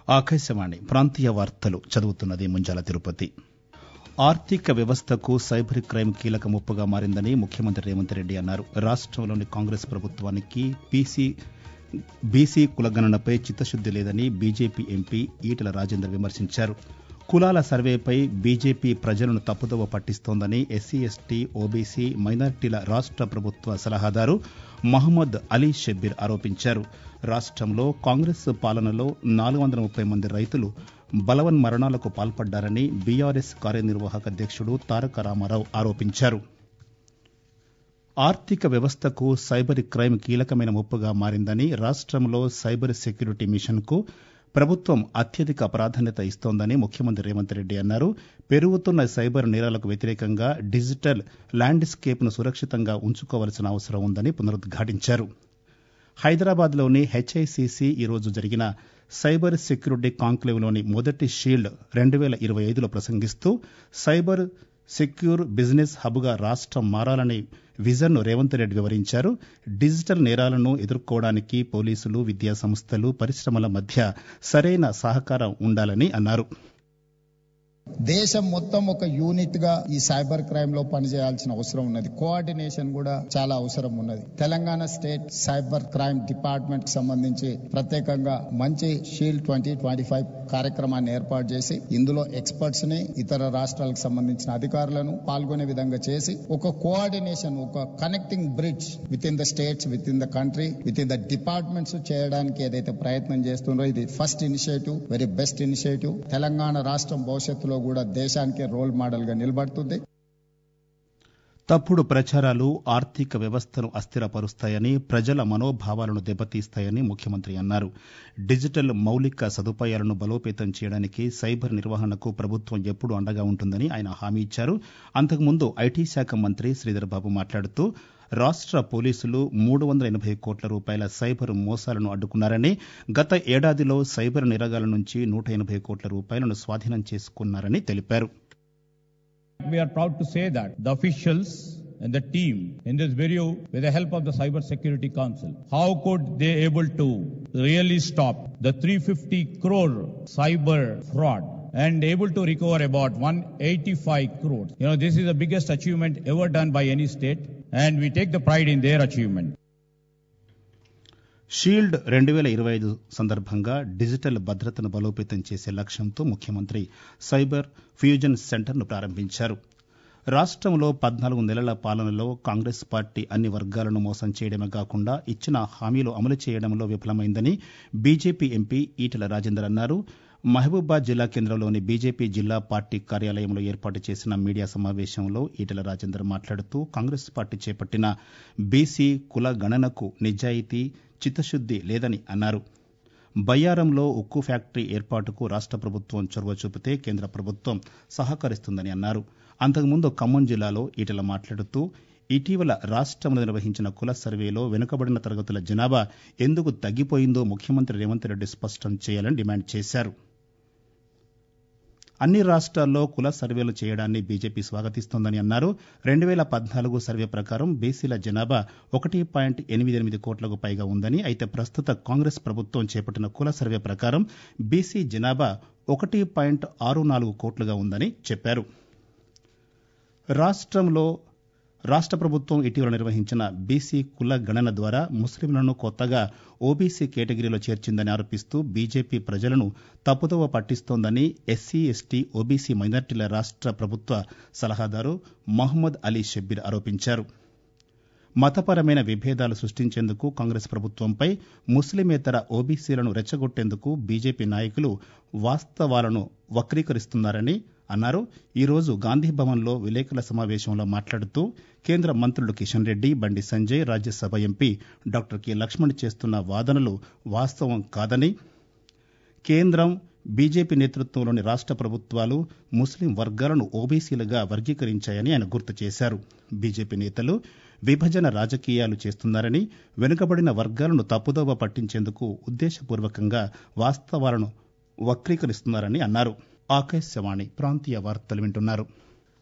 ఆకాశవాణి ప్రాంతీయ వార్తలు చదువుతున్నది ముంజాల తిరుపతి ఆర్థిక వ్యవస్థకు సైబర్ క్రైమ్ కీలక ముప్పుగా మారిందని ముఖ్యమంత్రి రేవంత్ రెడ్డి అన్నారు రాష్టంలోని కాంగ్రెస్ ప్రభుత్వానికి పీసీ బీసీ కులగణనపై చిత్తశుద్ది లేదని బీజేపీ ఎంపీ ఈటల రాజేందర్ విమర్శించారు కులాల సర్వేపై బీజేపీ ప్రజలను తప్పుదోవ పట్టిస్తోందని ఎస్సీ ఎస్టీ ఓబీసీ మైనార్టీల రాష్ట ప్రభుత్వ సలహాదారు మహమ్మద్ అలీ షబ్బీర్ ఆరోపించారు రాష్టంలో కాంగ్రెస్ పాలనలో నాలుగు వందల ముప్పై మంది రైతులు బలవన్ మరణాలకు పాల్పడ్డారని బీఆర్ఎస్ కార్యనిర్వాహక అధ్యక్షుడు తారక రామారావు ఆరోపించారు ఆర్థిక వ్యవస్థకు సైబర్ క్రైమ్ కీలకమైన ముప్పుగా మారిందని రాష్టంలో సైబర్ సెక్యూరిటీ మిషన్ కు ప్రభుత్వం అత్యధిక ప్రాధాన్యత ఇస్తోందని ముఖ్యమంత్రి రేవంత్ రెడ్డి అన్నారు పెరుగుతున్న సైబర్ నేరాలకు వ్యతిరేకంగా డిజిటల్ ల్యాండ్స్కేప్ ను సురక్షితంగా ఉంచుకోవాల్సిన అవసరం ఉందని పునరుద్ఘాటించారు హైదరాబాద్లోని హెచ్ఐసిసి ఈరోజు జరిగిన సైబర్ సెక్యూరిటీ కాంక్లేవ్లోని మొదటి షీల్డ్ రెండు వేల ఇరవై ఐదులో ప్రసంగిస్తూ సైబర్ సెక్యూర్ బిజినెస్ హబ్గా రాష్టం మారాలనే విజన్ను రేవంత్ రెడ్డి వివరించారు డిజిటల్ నేరాలను ఎదుర్కోవడానికి పోలీసులు విద్యా సంస్థలు పరిశ్రమల మధ్య సరైన సహకారం ఉండాలని అన్నారు దేశం మొత్తం ఒక యూనిట్ గా ఈ సైబర్ క్రైమ్ లో పనిచేయాల్సిన అవసరం ఉన్నది కోఆర్డినేషన్ కూడా చాలా అవసరం ఉన్నది Telangana state cyber crime department కి సంబంధించి ప్రత్యేకంగా మంచి షీల్డ్ ట్వంటీ ట్వంటీ ఫైవ్ కార్యక్రమాన్ని ఏర్పాటు చేసి ఇందులో ఎక్స్పర్ట్స్ ని ఇతర రాష్ట్రాలకు సంబంధించిన అధికారులను పాల్గొనే విధంగా చేసి ఒక కోఆర్డినేషన్ ఒక connecting bridge with in the states with in the country with in the departments చేయడానికి ఏదైతే ప్రయత్నం చేస్తుందో ఇది first initiative very best initiative Telangana రాష్ట్రం భవిష్యత్తులో కూడా దేశానికి రోల్ మోడల్ గా నిలబడుతుంది తప్పుడు ప్రచారాలు ఆర్థిక వ్యవస్థను అస్థిరపరుస్తాయని ప్రజల మనోభావాలను దెబ్బతీస్తాయని ముఖ్యమంత్రి అన్నారు డిజిటల్ మౌలిక సదుపాయాలను బలోపేతం చేయడానికి సైబర్ నిర్వహణకు ప్రభుత్వం ఎప్పుడూ అండగా ఉంటుందని ఆయన హామీ ఇచ్చారు అంతకుముందు ఐటీ శాఖ మంత్రి శ్రీధర్ బాబు మాట్లాడుతూ రాష్ట పోలీసులు మూడు వందల ఎనభై కోట్ల రూపాయల సైబర్ మోసాలను అడ్డుకున్నారని గత ఏడాదిలో సైబర్ నిరగాల నుంచి నూట ఎనభై కోట్ల రూపాయలను స్వాధీనం చేసుకున్నారని తెలిపారు We are proud to say that the officials and the team in this video with the help of the Cyber Security Council, how could they able to really stop the 350 crore cyber fraud and able to recover about 185 crores. You know, this is the biggest achievement ever done by any state and we take the pride in their achievement. Shield రెండు వేల ఇరవై ఐదు సందర్భంగా digital భద్రతను బలోపేతం చేసే లక్ష్యంతో ముఖ్యమంత్రి సైబర్ ఫ్యూజన్ సెంటర్ను ప్రారంభించారు రాష్టంలో పద్నాలుగు నెలల పాలనలో కాంగ్రెస్ పార్టీ అన్ని వర్గాలను మోసం చేయడమే కాకుండా ఇచ్చిన హామీలు అమలు చేయడంలో విఫలమైందని బీజేపీ ఎంపీ ఈటల రాజేందర్ అన్నారు మహబూబాద్ జిల్లా కేంద్రంలోని బీజేపీ జిల్లా పార్టీ కార్యాలయంలో ఏర్పాటు చేసిన మీడియా సమావేశంలో ఈటల రాజేందర్ మాట్లాడుతూ కాంగ్రెస్ పార్టీ చేపట్టిన బీసీ కుల గణనకు నిజాయితీ చిత్తశుద్ది లేదని అన్నారు బయ్యారంలో ఉక్కు ఫ్యాక్టరీ ఏర్పాటుకు రాష్ట ప్రభుత్వం చొరవ చూపితే కేంద్ర ప్రభుత్వం సహకరిస్తుందని అన్నారు అంతకుముందు ఖమ్మం జిల్లాలో ఈటల మాట్లాడుతూ ఇటీవల రాష్టంలో నిర్వహించిన కుల సర్వేలో వెనుకబడిన తరగతుల జనాభా ఎందుకు తగ్గిపోయిందో ముఖ్యమంత్రి రేవంత్ రెడ్డి స్పష్టం చేయాలని డిమాండ్ చేశారు అన్ని రాష్ట్రాల్లో కుల సర్వేలు చేయడాన్ని బీజేపీ స్వాగతిస్తోందని అన్నారు రెండు వేల పద్నాలుగు సర్వే ప్రకారం బీసీల జనాభా ఒకటి పాయింట్ ఎనిమిది ఎనిమిది కోట్లకు పైగా ఉందని అయితే ప్రస్తుత కాంగ్రెస్ ప్రభుత్వం చేపట్టిన కుల సర్వే ప్రకారం బీసీ జనాభా ఒకటి పాయింట్ ఆరు నాలుగు కోట్లుగా ఉందని చెప్పారు రాష్ట్రంలో రాష్ట ప్రభుత్వం ఇటీవల నిర్వహించిన బీసీ కుల గణన ద్వారా ముస్లింలను కొత్తగా ఓబీసీ కేటగిరీలో చేర్చిందని ఆరోపిస్తూ బీజేపీ ప్రజలను తప్పుదోవ పట్టిస్తోందని ఎస్సీ ఎస్టీ ఓబీసీ మైనార్టీల రాష్ట ప్రభుత్వ సలహాదారు మహమ్మద్ అలీ షబ్బీర్ ఆరోపించారు మతపరమైన విభేదాలు సృష్టించేందుకు కాంగ్రెస్ ప్రభుత్వంపై ముస్లిమేతర ఓబీసీలను రెచ్చగొట్టేందుకు బీజేపీ నాయకులు వాస్తవాలను వక్రీకరిస్తున్నారని అన్నారు ఈరోజు గాంధీభవన్లో విలేకరుల సమావేశంలో మాట్లాడుతూ కేంద్ర మంత్రులు Kishan Reddy Bandi Sanjay Rajya Sabha MP doctor K Laxman చేస్తున్న వాదనలు వాస్తవం కాదని కేంద్రం బీజేపీ నేతృత్వంలోని రాష్ట ప్రభుత్వాలు ముస్లిం వర్గాలను ఓబీసీలుగా వర్గీకరించాయని ఆయన గుర్తు చేశారు బీజేపీ నేతలు విభజన రాజకీయాలు చేస్తున్నారని వెనుకబడిన వర్గాలను తప్పుదోవ పట్టించేందుకు ఉద్దేశపూర్వకంగా వాస్తవాలను వక్రీకరిస్తున్నారని అన్నారు ఆకాశవాణి ప్రాంతీయ వార్తలు వింటున్నారు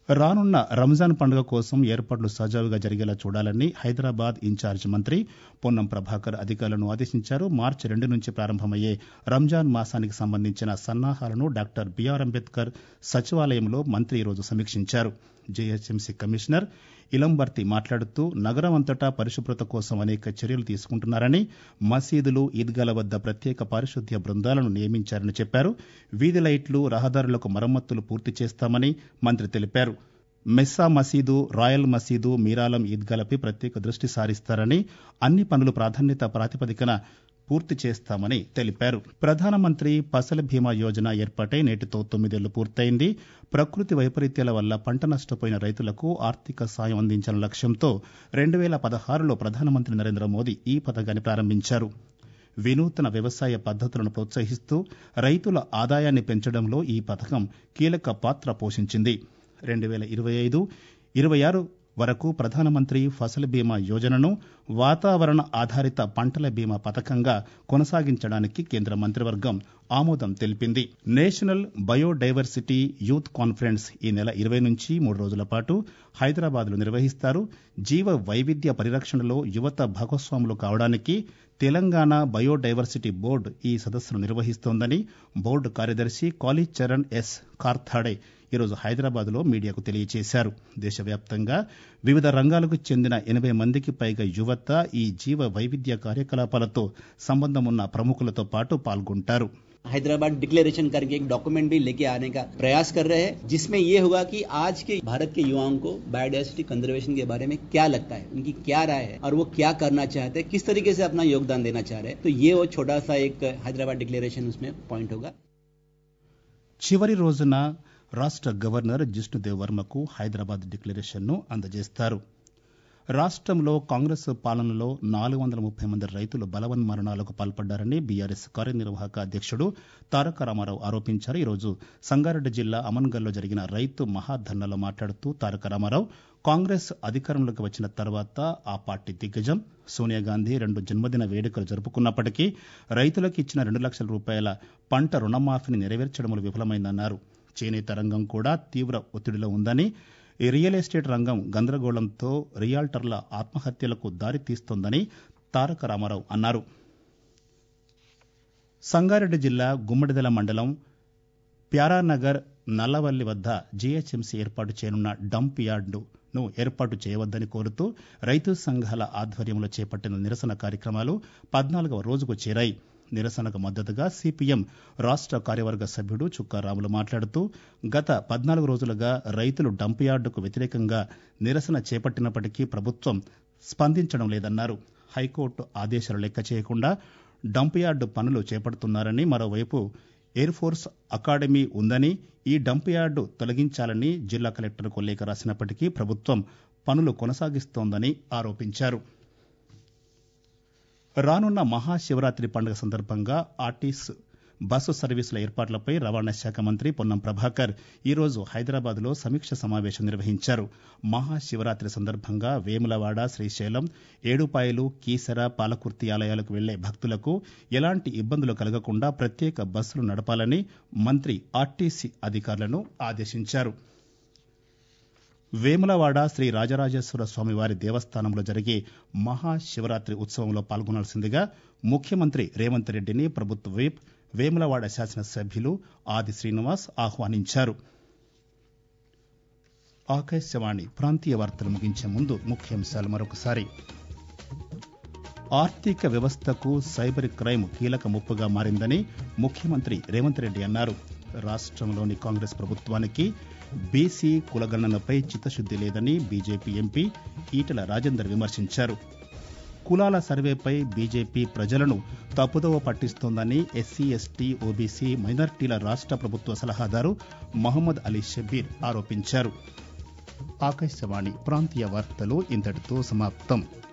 రానున్న రంజాన్ పండుగ కోసం ఏర్పాట్లు సజావుగా జరిగేలా చూడాలని హైదరాబాద్ ఇన్ఛార్జ్ మంత్రి పొన్నం ప్రభాకర్ అధికారులను ఆదేశించారు మార్చి రెండు నుంచి ప్రారంభమయ్యే రంజాన్ మాసానికి సంబంధించిన సన్నాహాలను డాక్టర్ బిఆర్ అంబేద్కర్ సచివాలయంలో మంత్రి ఈరోజు సమీక్షించారు జేహెచ్ఎంసీ కమిషనర్ ఇలంబర్తి మాట్లాడుతూ నగరం అంతటా పరిశుభ్రత కోసం అనేక చర్యలు తీసుకుంటున్నారని మసీదులు ఈద్గాల వద్ద ప్రత్యేక పారిశుద్ధ్య బృందాలను నియమించారని చెప్పారు వీధి లైట్లు రహదారులకు మరమ్మతులు పూర్తి చేస్తామని మంత్రి తెలిపారు మెస్సా మసీదు రాయల్ మసీదు మీరాలం ఈద్గాలపై ప్రత్యేక దృష్టి సారిస్తారని అన్ని పనులు ప్రాధాన్యత ప్రాతిపదికన పూర్తి చేస్తామని తెలిపారు ప్రధానమంత్రి ఫసల్ బీమా యోజన ఏర్పాటై నేటితో తొమ్మిదేళ్లు పూర్తయింది ప్రకృతి వైపరీత్యాల వల్ల పంట నష్టపోయిన రైతులకు ఆర్థిక సాయం అందించాలన్న లక్ష్యంతో రెండు వేల పదహారులో ప్రధానమంత్రి నరేంద్ర మోదీ ఈ పథకాన్ని ప్రారంభించారు వినూతన వ్యవసాయ పద్ధతులను ప్రోత్సహిస్తూ రైతుల ఆదాయాన్ని పెంచడంలో ఈ పథకం కీలక పాత్ర పోషించింది రెండు వేల ఇరవై ఐదు ఇరవై ఆరు వరకు ప్రధానమంత్రి ఫసల్ బీమా యోజనను వాతావరణ ఆధారిత పంటల బీమా పథకంగా కొనసాగించడానికి కేంద్ర మంత్రివర్గం ఆమోదం తెలిపింది నేషనల్ బయోడైవర్సిటీ యూత్ కాన్ఫరెన్స్ ఈ నెల ఇరవై నుంచి మూడు రోజుల పాటు హైదరాబాద్లో నిర్వహిస్తారు జీవ వైవిధ్య పరిరక్షణలో యువత భాగస్వాములు కావడానికి తెలంగాణ బయోడైవర్సిటీ బోర్డు ఈ సదస్సును నిర్వహిస్తోందని బోర్డు కార్యదర్శి కాళీ చరణ్ ఎస్ కార్థాడే ఈరోజు హైదరాబాద్లో మీడియాకు తెలియజేశారు దేశవ్యాప్తంగా వివిధ రంగాలకు చెందిన ఎనభై మందికి పైగా యువత ఈ జీవ వైవిధ్య కార్యకలాపాలతో సంబంధం ఉన్న ప్రముఖులతో పాటు పాల్గొంటారు हैदराबाद डिक्लेरेशन करके एक डॉक्यूमेंट भी लेके आने का प्रयास कर रहे हैं जिसमें ये होगा कि आज के भारत के युवाओं को बायोडाइवर्सिटी कंजर्वेशन के बारे में क्या लगता है उनकी क्या राय है और वो क्या करना चाहते हैं किस तरीके से अपना योगदान देना चाह रहे हैं तो ये वो छोटा सा एक हैदराबाद डिक्लेरेशन उसमें पॉइंट होगा చివరి రోజున రాష్ట్ర గవర్నర్ జిష్ణుదేవ్ వర్మకు హైదరాబాద్ డిక్లరేషన్ను అందజేస్తారు రాష్ట్రంలో కాంగ్రెస్ పాలనలో నాలుగు వందల ముప్పై మంది రైతులు బలవన్మరణాలకు పాల్పడ్డారని బీఆర్ఎస్ కార్యనిర్వాహక అధ్యక్షుడు తారక రామారావు ఆరోపించారు ఈరోజు సంగారెడ్డి జిల్లా అమన్గల్లో జరిగిన రైతు మహాధర్నాలో మాట్లాడుతూ తారక రామారావు కాంగ్రెస్ అధికారంలోకి వచ్చిన తర్వాత ఆ పార్టీ దిగ్గజం సోనియా గాంధీ రెండు జన్మదిన వేడుకలు జరుపుకున్నప్పటికీ రైతులకు ఇచ్చిన రెండు లక్షల రూపాయల పంట రుణమాఫీని నెరవేర్చడంలో విఫలమైందన్నారు చేనేత రంగం కూడా తీవ్ర ఒత్తిడిలో ఉందని ఈ రియల్ ఎస్టేట్ రంగం గందరగోళంతో రియాల్టర్ల ఆత్మహత్యలకు దారి తీస్తోందని తారక రామారావు అన్నారు సంగారెడ్డి జిల్లా గుమ్మడిదల మండలం ప్యారానగర్ నల్లవల్లి వద్ద జీహెచ్ఎంసీ ఏర్పాటు చేయనున్న డంప్ యార్డును ఏర్పాటు చేయవద్దని కోరుతూ రైతు సంఘాల ఆధ్వర్యంలో చేపట్టిన నిరసన కార్యక్రమాలు పద్నాలుగవ రోజుకు చేరాయి నిరసనకు మద్దతుగా సిపిఎం రాష్ట్ర కార్యవర్గ సభ్యుడు చుక్కారాములు మాట్లాడుతూ గత పద్నాలుగు రోజులుగా రైతులు డంప్ యార్డుకు వ్యతిరేకంగా నిరసన చేపట్టినప్పటికీ ప్రభుత్వం స్పందించడం లేదన్నారు హైకోర్టు ఆదేశాలు లెక్క చేయకుండా డంప్ యార్డు పనులు చేపడుతున్నారని మరోవైపు ఎయిర్ ఫోర్స్ అకాడమీ ఉందని ఈ డంప్ యార్డు తొలగించాలని జిల్లా కలెక్టర్కు లేఖ రాసినప్పటికీ ప్రభుత్వం పనులు కొనసాగిస్తోందని ఆరోపించారు రానున్న మహాశివరాత్రి పండుగ సందర్భంగా ఆర్టీస్ బస్సు సర్వీసుల ఏర్పాట్లపై రవాణా శాఖ మంత్రి పొన్నం ప్రభాకర్ ఈరోజు హైదరాబాద్లో సమీక్ష సమావేశం నిర్వహించారు మహాశివరాత్రి సందర్భంగా వేములవాడ శ్రీశైలం ఏడుపాయలు కీసర పాలకుర్తి ఆలయాలకు వెళ్లే భక్తులకు ఎలాంటి ఇబ్బందులు కలగకుండా ప్రత్యేక బస్సులు నడపాలని మంత్రి ఆర్టీసీ అధికారులను ఆదేశించారు వేములవాడ శ్రీ రాజరాజేశ్వర స్వామివారి దేవస్థానంలో జరిగే మహాశివరాత్రి ఉత్సవంలో పాల్గొనాల్సిందిగా ముఖ్యమంత్రి రేవంత్ రెడ్డిని ప్రభుత్వ విప్ వేములవాడ శాసనసభ్యులు ఆది శ్రీనివాస్ ఆహ్వానించారు ఆకాశవాణి ప్రాంతీయ వార్తలు ముగించే ముందు ముఖ్యాంశాలు మరొకసారి ఆర్థిక వ్యవస్థకు సైబర్ క్రైమ్ కీలక ముప్పుగా మారిందని ముఖ్యమంత్రి రేవంత్ రెడ్డి అన్నారు రాష్ట్రంలోని కాంగ్రెస్ ప్రభుత్వానికి బీసీ కులగణనపై చిత్తశుద్ది లేదని బీజేపీ ఎంపీ ఈటల రాజేందర్ విమర్శించారు కులాల సర్వేపై బీజేపీ ప్రజలను తప్పుదోవ పట్టిస్తోందని ఎస్సీ ఎస్టీ ఓబీసీ మైనార్టీల రాష్ట్ర ప్రభుత్వ సలహాదారు మహమ్మద్ అలీ షబీర్ ఆరోపించారు ఆకాశవాణి ప్రాంతీయ వార్తలు ఇంతటితో సమాప్తం